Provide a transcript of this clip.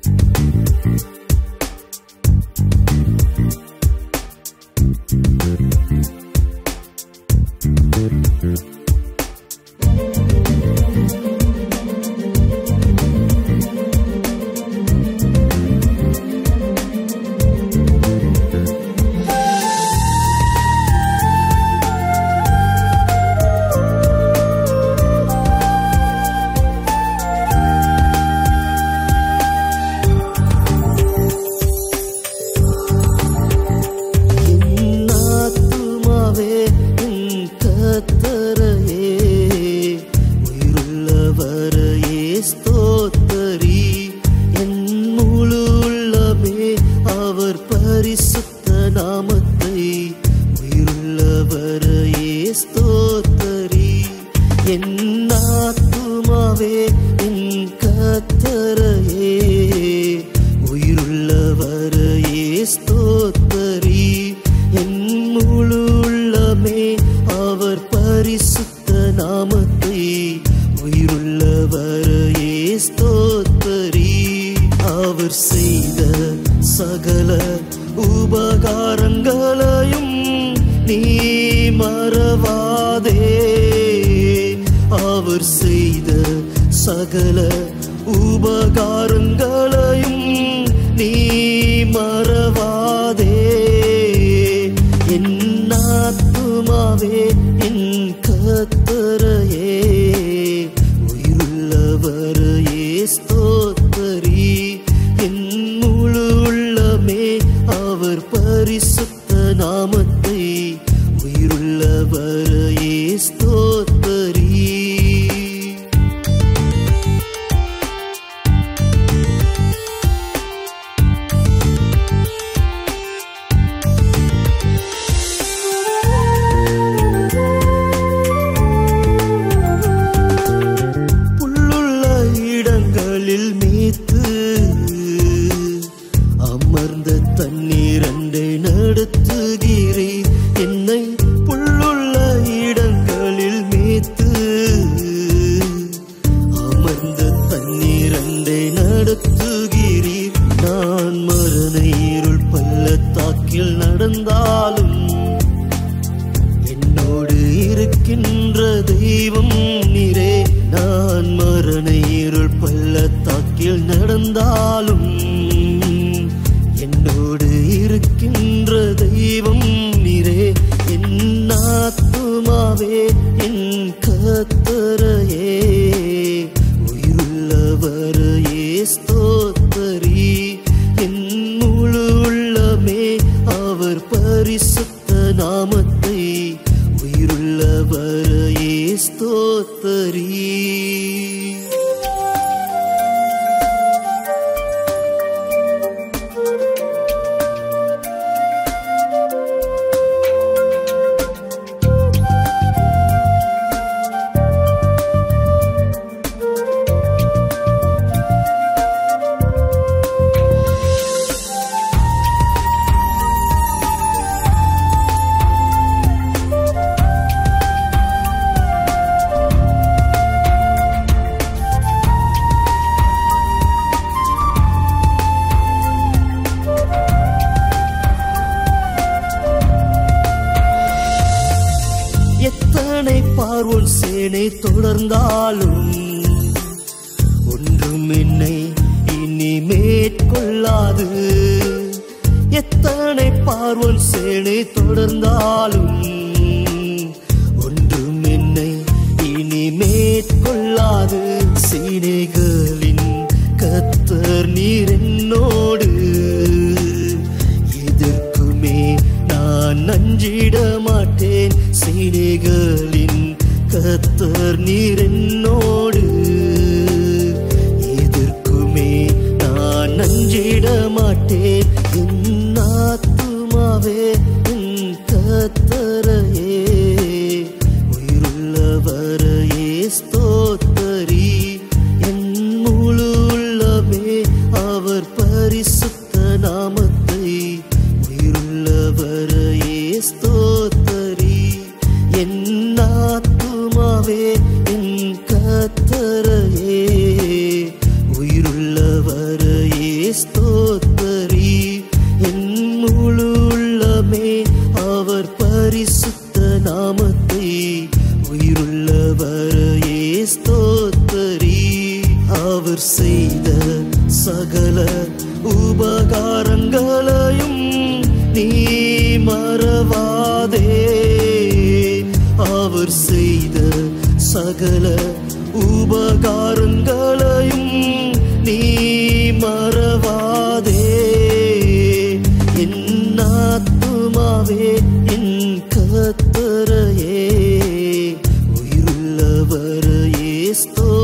என் ஆத்துமாவே என் கர்த்தரையே உயிருள்ளவரையே ஸ்தோத்தரி என் முழு உள்ளமே அவர் பரிசுத்த நாமத்தை உயிருள்ளவரையே ஸ்தோத்தரி என் ஆத்துமாவே என் கர்த்தரையே உயிருள்ளவரையே ஸ்தோத்தரி என் முழு உள்ளமே அவர் பரிசுத்த நாமத்தை உயிருள்ளவரையே ஸ்தோத்தரி அவர் செய்த சகல உபகாரங்களையும் நீ மறவாதே அவர் செய்த சகல உபகாரங்களையும் நீ மறவாதே என் ஆத்துமாவே என் கத்தரையே உயிருள்ளவரையே ஸ்தோத்தரி என் முழு உள்ளமே அவர் பரிசுத்த நாமத்தை உயிருள்ளவரையே ஸ்தோத்தரி புல்லுள்ள இடங்களில் மீத்து அமர்ந்த தண்ணீர் அண்டை நடத்துகிறீர் என்னை புல்லுள்ள இடங்களில் மீத்து அமர்ந்த தண்ணீர் அண்டை நடத்துகிறீர் நான் மரண இருள் பள்ளத்தாக்கில் நடந்தாலும் என்னோடு இருக்கின்ற தெய்வம் நீரே நான் மரண இருள் பள்ளத்தாக்கில் நடந்தாலும் என்னோடு இருக்கின்ற தெய்வம் நீரே என் ஆத்துமாவே என் கத்தரையே உயிருள்ளவரையே ஸ்தோத்தரி என் முழு உள்ளமே அவர் பரிசுத்த நாமத்தை உயிருள்ளவரையே ஸ்தோத்தரி எத்தனை பார்வோன் சேனை தொடர்ந்தாலும் ஒன்றும் என்னை இனி மேற்கொள்ளாது எத்தனை பார்வோன் சேனை தொடர்ந்தாலும் ஒன்றும் என்னை இனி மேற்கொள்ளாது சீனைகளின் கத்தர் நீர் என்னோடு எதற்குமே நான் நஞ்சிட மாட்டேன் சீனைகளின் கத்தர் நீர் என்னோடு எதற்குமே நான் நஞ்சிட மாட்டேன் என் ஆத்துமாவே என் கத்தரையே உயிருள்ளவரையே ஸ்தோத்தரி என் முழு உள்ளமே அவர் பரிசுத்த நாமத்தை உயிருள்ளவரையே ஸ்தோத்தரி என் ஆத்துமாவே என் கத்தரையே உயிருள்ளவரையே உயிருள்ளவரையே ஸ்தோத்தரி அவர் செய்த சகல உபகாரங்களையும் நீ மறவாதே அவர் செய்த சகல உபகாரங்களையும் நீ மறவாதே என் ஆத்துமாவே என் கத்தரையே உயிருள்ளவரையே ஸ்தோ